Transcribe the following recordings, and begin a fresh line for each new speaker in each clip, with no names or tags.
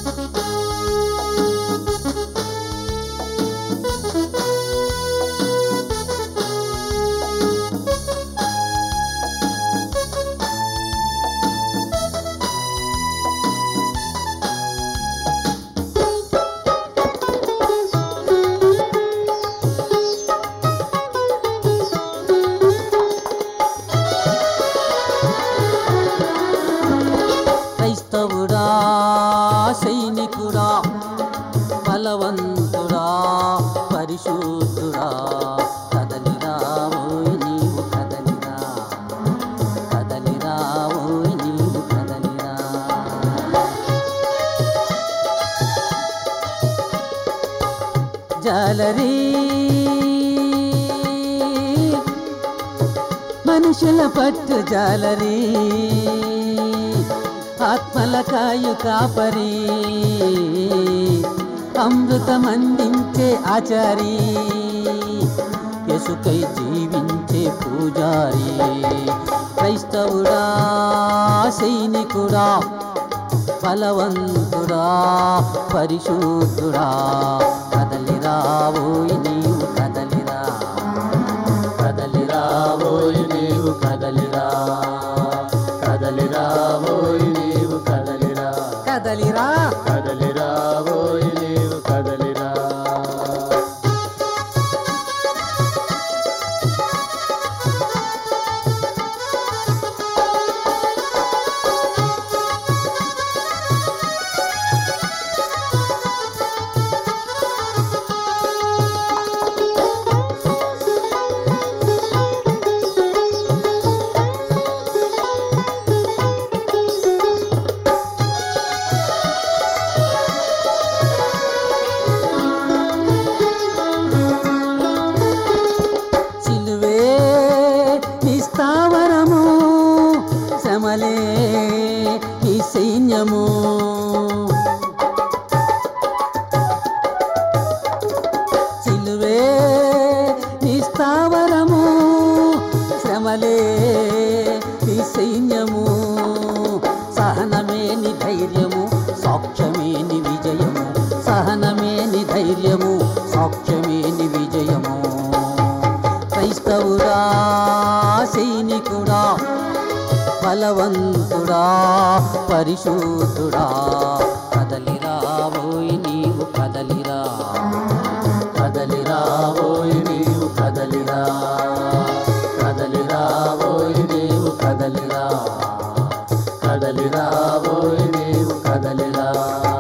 క్రైస్తవుడా సైనికుడా బలవంతుడా పరిశుద్ధుడా కదలిరా ఓయ్ నీవు కదలిరా కదలిరా ఓయ్ నీవు కదలిరా జాలరీ మనుషుల పట్టు జాలరీ ఆత్మల కాయు కాపరి అమృతమందించే ఆచారి ఎసుకై జీవించే పూజారి క్రైస్తవుడా సైనికుడా బలవంతుడా పరిశుద్ధుడా కదలిరా ఓయ్ నీవు కదలిరా కదలిరా ఓయ్ నీవు కదలిరా కదలిరా ఓయ్ నీవు కదలిరా కదలిరా
కదలిరా ఓయ్ నీవు కదలిరా
సిలువే నీ స్థావరము శ్రమలే నీ సైన్యము సిలువే నీ స్థావరము శ్రమలే నీ సైన్యము సహనమే నీ ధైర్యము సాక్ష్యమే నీ విజయము సహనమే నీ ధైర్యము సాక్ష్యమే నీ విజయము క్రైస్తవుడా సైనికుడా బలవంతుడా పరిశుద్ధుడా కదలిరా ఓయ్ నీవు కదలిరా కదలిరా ఓయ్ నీవు కదలిరా కదలిరా ఓయ్ నీవు కదలిరా కదలిరా ఓయ్ నీవు కదలిరా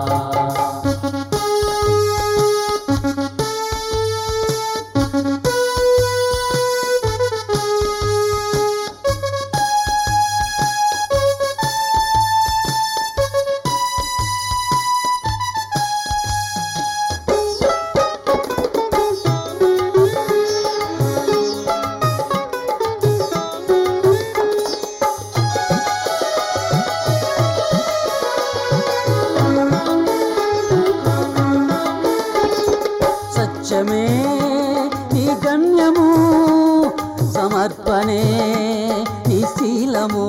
సత్యమే నీ గమ్యము సమర్పణే నీ శీలము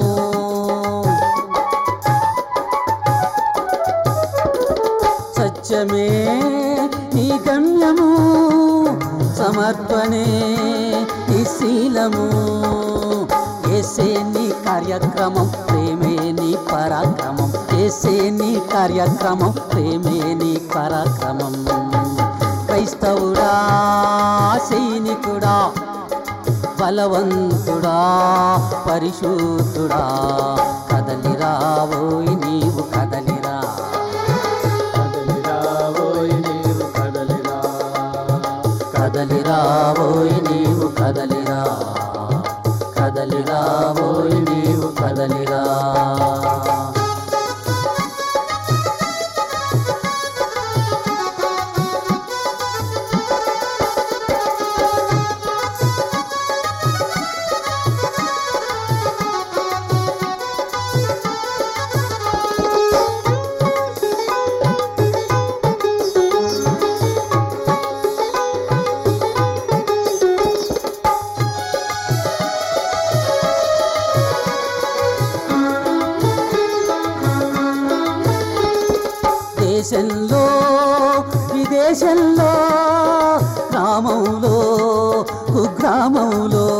సత్యమే నీ గమ్యము సమర్పణే నీ శీలము ఏసే నీ కార్యక్రమం ప్రేమే నీ పరాక్రమం ఏసే నీ కార్యక్రమం ప్రేమే నీ పరాక్రమం క్రైస్తవుడా సైనికుడా బలవంతుడా పరిశుద్ధుడా కదలిరా ఓయ్ నీవు కదలిరా
కదలిరా ఓయ్ నీవు కదలిరా
కదలిరా ఓయ్ నీవు కదలిరా కదలిరా ఓయ్ నీవు కదలిరా దేశంలో విదేశంలో గ్రామంలో కుగ్రామంలో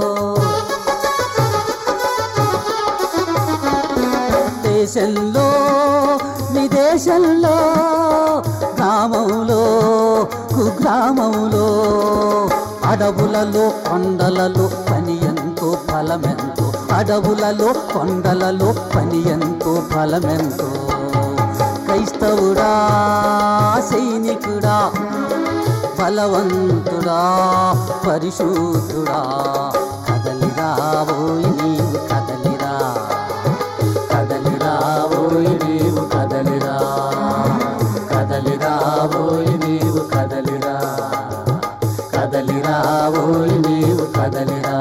దేశంలో విదేశంలో గ్రామంలో కుగ్రామంలో అడవులలో కొండలలో పని ఎంతో ఫలమెంతో అడవులలో కొండలలో పని ఎంతో ఫలమెంతో క్రైస్తవుడా సైనికుడా బలవంతుడా పరిశుద్ధుడా కదలిరా ఓయ్ నీవు కదలిరా కదలిరా ఓయ్ నీవు కదలిరా కదలిరా ఓయ్ నీవు కదలిరా కదలిరా ఓయ్ నీవు కదలిరా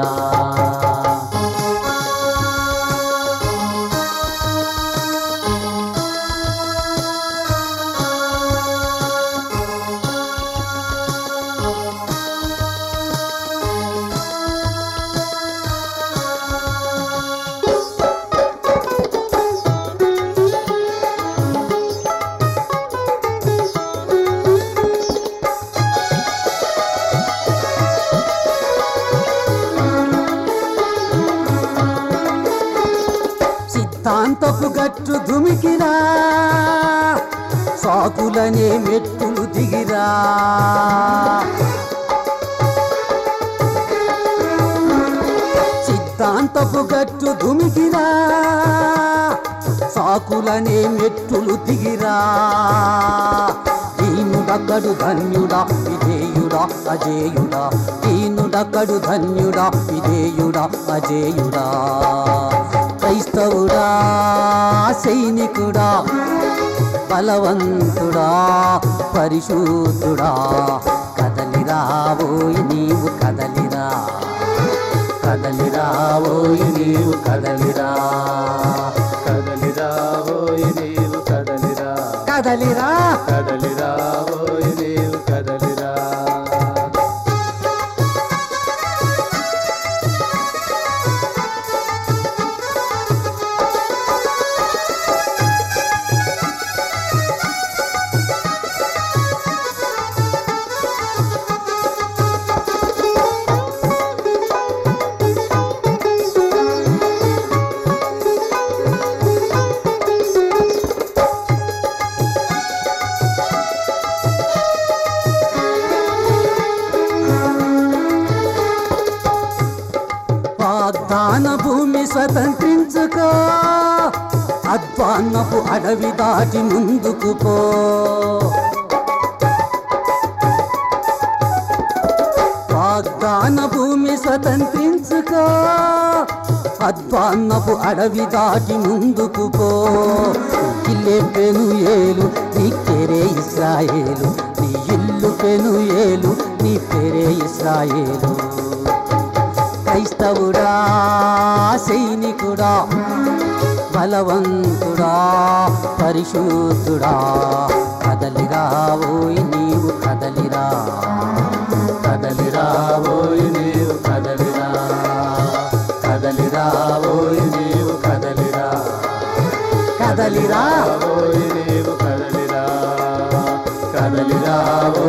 సిద్ధాంతపు గట్టు దుమికిరా సాకులనే మెట్టులు దిగిరా సిద్ధాంతపు గట్టు దుమికిరా సాకులనే మెట్టులు దిగిరా దీనుడక్కడు ధన్యుడా విధేయుడా అజేయుడా దీనుడక్కడు ధన్యుడా విధేయుడా అజేయుడా క్రైస్తవుడా సైనికుడా బలవంతుడా పరిశుద్ధుడా కదలిరా ఓయ్ నీవు కదలిరా కదలిరా ఓయ్ నీవు కదలిరా
కదలిరా ఓయ్ నీవు కదలిరా
కదలిరా
కదలిరా ఓయ్ నీవు కదలిరా
వాగ్దాన భూమి స్వతంత్రించుకో అధ్వాన్నపు అడవి దాటి ముందుకు పో వాగ్దాన భూమి స్వతంత్రించుకో అధ్వాన్నపు అడవి దాటి ముందుకు పో ఇల్లే పెను ఏలు నీ పేరే ఇస్రాయేలు నీ ఇల్లు పెను ఏలు నీ పేరే ఇస్రాయేలు క్రైస్తవుడా సైనికుడా బలవంతుడా పరిశుద్ధుడా కదలిరా ఓయ్ నీవు కదలిరా
కదలిరా ఓయ్ నీవు కదలిరా కదలిరా ఓయ్ నీవు కదలిరా
కదలిరా
ఓయ్ నీవు కదలిరా కదలిరా